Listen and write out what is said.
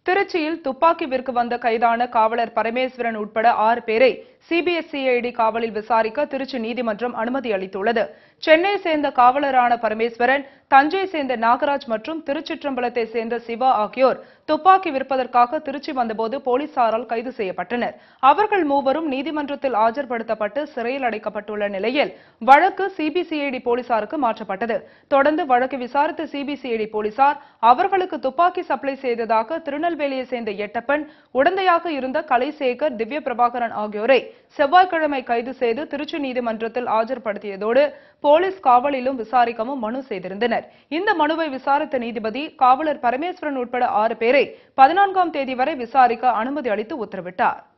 திருச்சியில் துப்பாக்கி விற்க வந்த கைதான காவலர் பரமேஸ்வரன் உட்பட ஆறு பேரை சிபிஎஸ்சிஐடி காவலில் விசாரிக்க திருச்சி நீதிமன்றம் அனுமதி அளித்துள்ளது சென்னை சேர்ந்த காவலரான பரமேஸ்வரன் தஞ்சை சேர்ந்த நாகராஜ் மற்றும் திருச்சிற்றம்பலத்தை சேர்ந்த சிவா ஆகியோர் துப்பாக்கி விற்பதற்காக திருச்சி வந்தபோது போலீசாரால் கைது செய்யப்பட்டனர் அவர்கள் மூவரும் நீதிமன்றத்தில் ஆஜர்படுத்தப்பட்டு சிறையில் அடைக்கப்பட்டுள்ள நிலையில் வழக்கு சிபிசிஐடி போலீசாருக்கு மாற்றப்பட்டது தொடர்ந்து வழக்கு விசாரித்த சிபிசிஐடி போலீசார் அவர்களுக்கு துப்பாக்கி சப்ளை செய்ததாக திருநெல்வேலியை சேர்ந்த எட்டப்பன் உடந்தையாக இருந்த கலைசேகர் திவ்ய பிரபாகரன் ஆகியோரை செவ்வாய்க்கிழமை கைது செய்து திருச்சி நீதிமன்றத்தில் ஆஜர்படுத்தியதோடு போலீஸ் காவலிலும் விசாரிக்கவும் மனு செய்திருந்தனர் இந்த மனுவை விசாரித்த நீதிபதி காவலர் பரமேஸ்வரன் உட்பட ஆறு பேரை பதினான்காம் தேதி வரை விசாரிக்க அனுமதி அளித்து உத்தரவிட்டார்